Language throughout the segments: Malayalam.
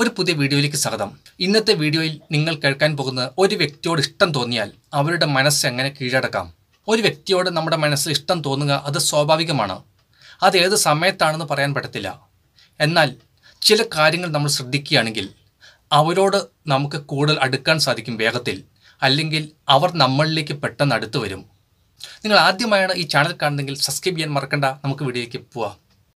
ഒരു പുതിയ വീഡിയോയിലേക്ക് സ്വാഗതം ഇന്നത്തെ വീഡിയോയിൽ നിങ്ങൾ കേൾക്കാൻ പോകുന്നത് ഒരു വ്യക്തിയോട് ഇഷ്ടം തോന്നിയാൽ അവരുടെ മനസ്സ് എങ്ങനെ കീഴടക്കാം ഒരു വ്യക്തിയോട് നമ്മുടെ മനസ്സിൽ ഇഷ്ടം തോന്നുക അത് സ്വാഭാവികമാണ് അത് ഏത് സമയത്താണെന്ന് പറയാൻ പറ്റത്തില്ല എന്നാൽ ചില കാര്യങ്ങൾ നമ്മൾ ശ്രദ്ധിക്കുകയാണെങ്കിൽ അവരോട് നമുക്ക് കൂടുതൽ അടുക്കാൻ സാധിക്കും വേഗത്തിൽ അല്ലെങ്കിൽ അവർ നമ്മളിലേക്ക് പെട്ടെന്ന് അടുത്ത് വരും നിങ്ങൾ ആദ്യമായാണ് ഈ ചാനൽ കാണുന്നതെങ്കിൽ സബ്സ്ക്രൈബ് ചെയ്യാൻ മറക്കണ്ട നമുക്ക് വീഡിയോയിലേക്ക് പോവാം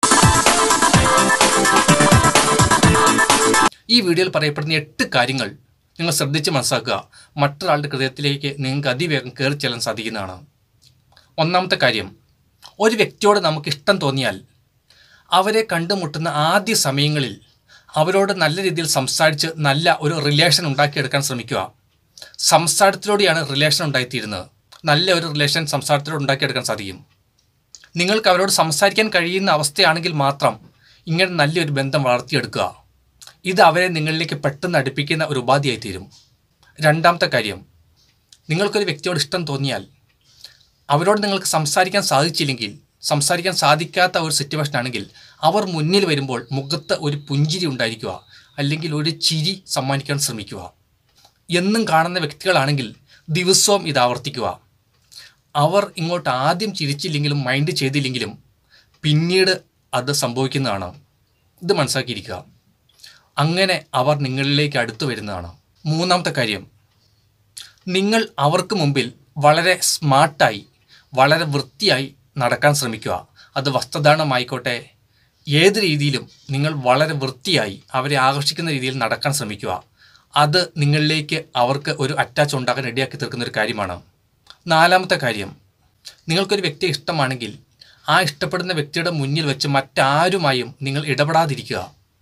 ഈ വീഡിയോയിൽ പറയപ്പെടുന്ന എട്ട് കാര്യങ്ങൾ നിങ്ങൾ ശ്രദ്ധിച്ച് മനസ്സിലാക്കുക മറ്റൊരാളുടെ ഹൃദയത്തിലേക്ക് നിങ്ങൾക്ക് അതിവേഗം കയറി ചെല്ലാൻ സാധിക്കുന്നതാണ് ഒന്നാമത്തെ കാര്യം ഒരു വ്യക്തിയോട് നമുക്ക് ഇഷ്ടം തോന്നിയാൽ അവരെ കണ്ടുമുട്ടുന്ന ആദ്യ സമയങ്ങളിൽ അവരോട് നല്ല രീതിയിൽ സംസാരിച്ച് നല്ല ഒരു റിലേഷൻ ഉണ്ടാക്കിയെടുക്കാൻ ശ്രമിക്കുക സംസാരത്തിലൂടെയാണ് റിലേഷൻ ഉണ്ടായിത്തീരുന്നത് നല്ല ഒരു റിലേഷൻ സംസാരത്തിലൂടെ ഉണ്ടാക്കിയെടുക്കാൻ സാധിക്കും നിങ്ങൾക്ക് അവരോട് സംസാരിക്കാൻ കഴിയുന്ന അവസ്ഥയാണെങ്കിൽ മാത്രം ഇങ്ങനെ നല്ലൊരു ബന്ധം വളർത്തിയെടുക്കുക ഇത് അവരെ നിങ്ങളിലേക്ക് പെട്ടെന്ന് അടുപ്പിക്കുന്ന ഒരു ഉപാധിയായി തീരും രണ്ടാമത്തെ കാര്യം നിങ്ങൾക്കൊരു വ്യക്തിയോട് ഇഷ്ടം തോന്നിയാൽ അവരോട് നിങ്ങൾക്ക് സംസാരിക്കാൻ സാധിച്ചില്ലെങ്കിൽ സംസാരിക്കാൻ സാധിക്കാത്ത ഒരു സിറ്റുവേഷൻ ആണെങ്കിൽ അവർ മുന്നിൽ വരുമ്പോൾ മുഖത്ത് ഒരു പുഞ്ചിരി ഉണ്ടായിരിക്കുക അല്ലെങ്കിൽ ഒരു ചിരി സമ്മാനിക്കാൻ ശ്രമിക്കുക എന്നും കാണുന്ന വ്യക്തികളാണെങ്കിൽ ദിവസവും ഇത് ആവർത്തിക്കുക അവർ ഇങ്ങോട്ട് ആദ്യം ചിരിച്ചില്ലെങ്കിലും മൈൻഡ് ചെയ്തില്ലെങ്കിലും പിന്നീട് അത് സംഭവിക്കുന്നതാണ് ഇത് മനസ്സിലാക്കിയിരിക്കുക അങ്ങനെ അവർ നിങ്ങളിലേക്ക് അടുത്തു വരുന്നതാണ് മൂന്നാമത്തെ കാര്യം നിങ്ങൾ അവർക്ക് മുമ്പിൽ വളരെ സ്മാർട്ടായി വളരെ വൃത്തിയായി നടക്കാൻ ശ്രമിക്കുക അത് വസ്ത്രധാരണമായിക്കോട്ടെ ഏത് രീതിയിലും നിങ്ങൾ വളരെ വൃത്തിയായി അവരെ ആകർഷിക്കുന്ന രീതിയിൽ നടക്കാൻ ശ്രമിക്കുക അത് നിങ്ങളിലേക്ക് അവർക്ക് ഒരു അറ്റാച്ച് ഉണ്ടാക്കാൻ റെഡിയാക്കി തീർക്കുന്ന ഒരു കാര്യമാണ് നാലാമത്തെ കാര്യം നിങ്ങൾക്കൊരു വ്യക്തിയെ ഇഷ്ടമാണെങ്കിൽ ആ ഇഷ്ടപ്പെടുന്ന വ്യക്തിയുടെ മുന്നിൽ വെച്ച് മറ്റാരുമായും നിങ്ങൾ ഇടപെടാതിരിക്കുക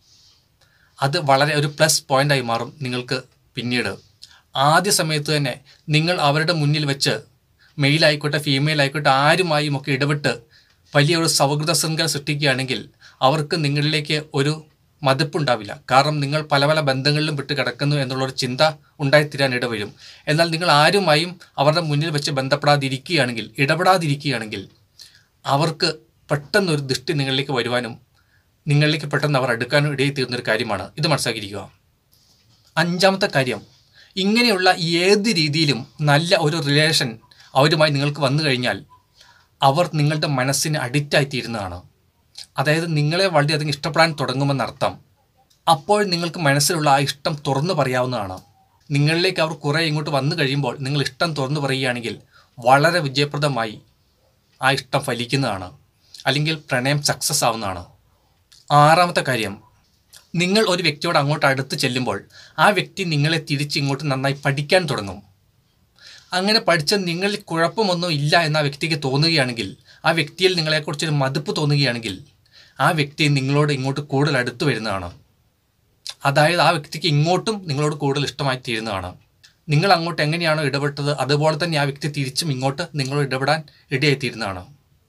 അത് വളരെ ഒരു പ്ലസ് പോയിൻ്റായി മാറും നിങ്ങൾക്ക് പിന്നീട് ആദ്യ സമയത്ത് തന്നെ നിങ്ങൾ അവരുടെ മുന്നിൽ വെച്ച് മെയിൽ ആയിക്കോട്ടെ ഫീമെയിൽ ആയിക്കോട്ടെ ആരുമായും ഒക്കെ ഇടപെട്ട് വലിയ ഒരു സൗഹൃദ ശൃംഖല സൃഷ്ടിക്കുകയാണെങ്കിൽ അവർക്ക് നിങ്ങളിലേക്ക് ഒരു മതിപ്പുണ്ടാവില്ല കാരണം നിങ്ങൾ പല പല ബന്ധങ്ങളിലും വിട്ട് കിടക്കുന്നു എന്നുള്ളൊരു ചിന്ത ഉണ്ടായിത്തീരാൻ ഇടവരും എന്നാൽ നിങ്ങൾ ആരുമായും അവരുടെ മുന്നിൽ വെച്ച് ബന്ധപ്പെടാതിരിക്കുകയാണെങ്കിൽ ഇടപെടാതിരിക്കുകയാണെങ്കിൽ അവർക്ക് പെട്ടെന്നൊരു ദൃഷ്ടി നിങ്ങളിലേക്ക് വരുവാനും നിങ്ങളിലേക്ക് പെട്ടെന്ന് അവർ അടുക്കാനും ഇടയിൽ തീർന്നൊരു കാര്യമാണ് ഇത് മനസ്സിലാക്കിയിരിക്കുക അഞ്ചാമത്തെ കാര്യം ഇങ്ങനെയുള്ള ഏത് രീതിയിലും നല്ല ഒരു റിലേഷൻ അവരുമായി നിങ്ങൾക്ക് വന്നു കഴിഞ്ഞാൽ അവർ നിങ്ങളുടെ മനസ്സിന് അഡിക്റ്റായി തീരുന്നതാണ് അതായത് നിങ്ങളെ വളരെയധികം ഇഷ്ടപ്പെടാൻ തുടങ്ങുമെന്നർത്ഥം അപ്പോൾ നിങ്ങൾക്ക് മനസ്സിലുള്ള ആ ഇഷ്ടം തുറന്നു പറയാവുന്നതാണ് നിങ്ങളിലേക്ക് അവർ കുറേ ഇങ്ങോട്ട് വന്നു കഴിയുമ്പോൾ നിങ്ങൾ ഇഷ്ടം തുറന്നു പറയുകയാണെങ്കിൽ വളരെ വിജയപ്രദമായി ആ ഇഷ്ടം ഫലിക്കുന്നതാണ് അല്ലെങ്കിൽ പ്രണയം സക്സസ് ആവുന്നതാണ് ആറാമത്തെ കാര്യം നിങ്ങൾ ഒരു വ്യക്തിയോട് അങ്ങോട്ട് അടുത്ത് ചെല്ലുമ്പോൾ ആ വ്യക്തി നിങ്ങളെ തിരിച്ച് ഇങ്ങോട്ട് നന്നായി പഠിക്കാൻ തുടങ്ങും അങ്ങനെ പഠിച്ച നിങ്ങളിൽ കുഴപ്പമൊന്നും ഇല്ല എന്ന ആ വ്യക്തിക്ക് തോന്നുകയാണെങ്കിൽ ആ വ്യക്തിയിൽ നിങ്ങളെക്കുറിച്ചൊരു മതിപ്പ് തോന്നുകയാണെങ്കിൽ ആ വ്യക്തി നിങ്ങളോട് ഇങ്ങോട്ട് കൂടുതൽ അടുത്ത് വരുന്നതാണ് അതായത് ആ വ്യക്തിക്ക് ഇങ്ങോട്ടും നിങ്ങളോട് കൂടുതൽ ഇഷ്ടമായി തീരുന്നതാണ് നിങ്ങൾ അങ്ങോട്ട് എങ്ങനെയാണോ ഇടപെട്ടത് അതുപോലെ തന്നെ ആ വ്യക്തി തിരിച്ചും ഇങ്ങോട്ട് നിങ്ങളോട് ഇടപെടാൻ ഇടയായി തീരുന്നതാണ്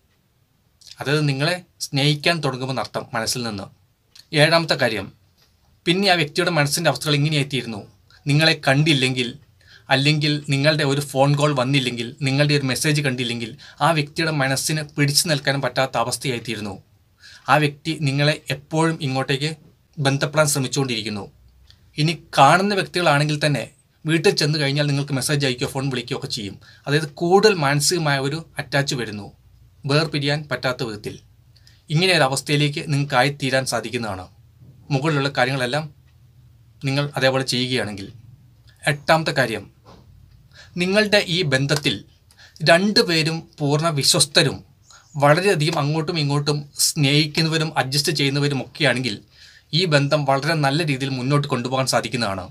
അതായത് നിങ്ങളെ സ്നേഹിക്കാൻ തുടങ്ങുമെന്നർത്ഥം മനസ്സിൽ നിന്ന് ഏഴാമത്തെ കാര്യം പിന്നെ ആ വ്യക്തിയുടെ മനസ്സിൻ്റെ അവസ്ഥകൾ ഇങ്ങനെയായിത്തീരുന്നു നിങ്ങളെ കണ്ടില്ലെങ്കിൽ അല്ലെങ്കിൽ നിങ്ങളുടെ ഒരു ഫോൺ കോൾ വന്നില്ലെങ്കിൽ നിങ്ങളുടെ ഒരു മെസ്സേജ് കണ്ടില്ലെങ്കിൽ ആ വ്യക്തിയുടെ മനസ്സിന് പിടിച്ചു നിൽക്കാനും പറ്റാത്ത അവസ്ഥയായിത്തീരുന്നു ആ വ്യക്തി നിങ്ങളെ എപ്പോഴും ഇങ്ങോട്ടേക്ക് ബന്ധപ്പെടാൻ ശ്രമിച്ചുകൊണ്ടിരിക്കുന്നു ഇനി കാണുന്ന വ്യക്തികളാണെങ്കിൽ തന്നെ വീട്ടിൽ ചെന്ന് കഴിഞ്ഞാൽ നിങ്ങൾക്ക് മെസ്സേജ് അയക്കുകയോ ഫോൺ വിളിക്കുകയോ ഒക്കെ ചെയ്യും അതായത് കൂടുതൽ മാനസികമായ ഒരു അറ്റാച്ച് വരുന്നു വേർപിരിയാൻ പറ്റാത്ത വിധത്തിൽ ഇങ്ങനെ ഒരു അവസ്ഥയിലേക്ക് നിങ്ങൾക്കായി തീരാൻ സാധിക്കുന്നതാണ് മുകളിലുള്ള കാര്യങ്ങളെല്ലാം നിങ്ങൾ അതേപോലെ ചെയ്യുകയാണെങ്കിൽ എട്ടാമത്തെ കാര്യം നിങ്ങളുടെ ഈ ബന്ധത്തിൽ രണ്ടുപേരും പൂർണ്ണ വിശ്വസ്തരും വളരെയധികം അങ്ങോട്ടും ഇങ്ങോട്ടും സ്നേഹിക്കുന്നവരും അഡ്ജസ്റ്റ് ചെയ്യുന്നവരും ഒക്കെയാണെങ്കിൽ ഈ ബന്ധം വളരെ നല്ല രീതിയിൽ മുന്നോട്ട് കൊണ്ടുപോകാൻ സാധിക്കുന്നതാണ്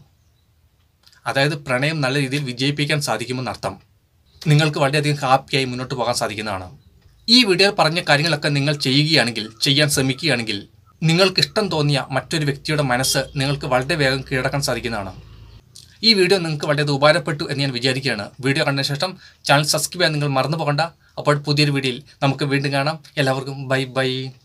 അതായത് പ്രണയം നല്ല രീതിയിൽ വിജയിപ്പിക്കാൻ സാധിക്കുമെന്നർത്ഥം നിങ്ങൾക്ക് വളരെയധികം ഹാപ്പിയായി മുന്നോട്ട് പോകാൻ സാധിക്കുന്നതാണ് ഈ വീഡിയോയിൽ പറഞ്ഞ കാര്യങ്ങളൊക്കെ നിങ്ങൾ ചെയ്യുകയാണെങ്കിൽ ചെയ്യാൻ ശ്രമിക്കുകയാണെങ്കിൽ നിങ്ങൾക്ക് ഇഷ്ടം തോന്നിയ മറ്റൊരു വ്യക്തിയുടെ മനസ്സ് നിങ്ങൾക്ക് വളരെ വേഗം കീഴടക്കാൻ സാധിക്കുന്നതാണ് ഈ വീഡിയോ നിങ്ങൾക്ക് വളരെ ഉപകാരപ്പെട്ടു എന്ന് ഞാൻ വിചാരിക്കുകയാണ് വീഡിയോ കണ്ട ശേഷം ചാനൽ സബ്സ്ക്രൈബ് ചെയ്യാൻ നിങ്ങൾ മറന്നു പോകണ്ട അപ്പോൾ പുതിയൊരു വീഡിയോയിൽ നമുക്ക് വീണ്ടും കാണാം എല്ലാവർക്കും ബൈ ബൈ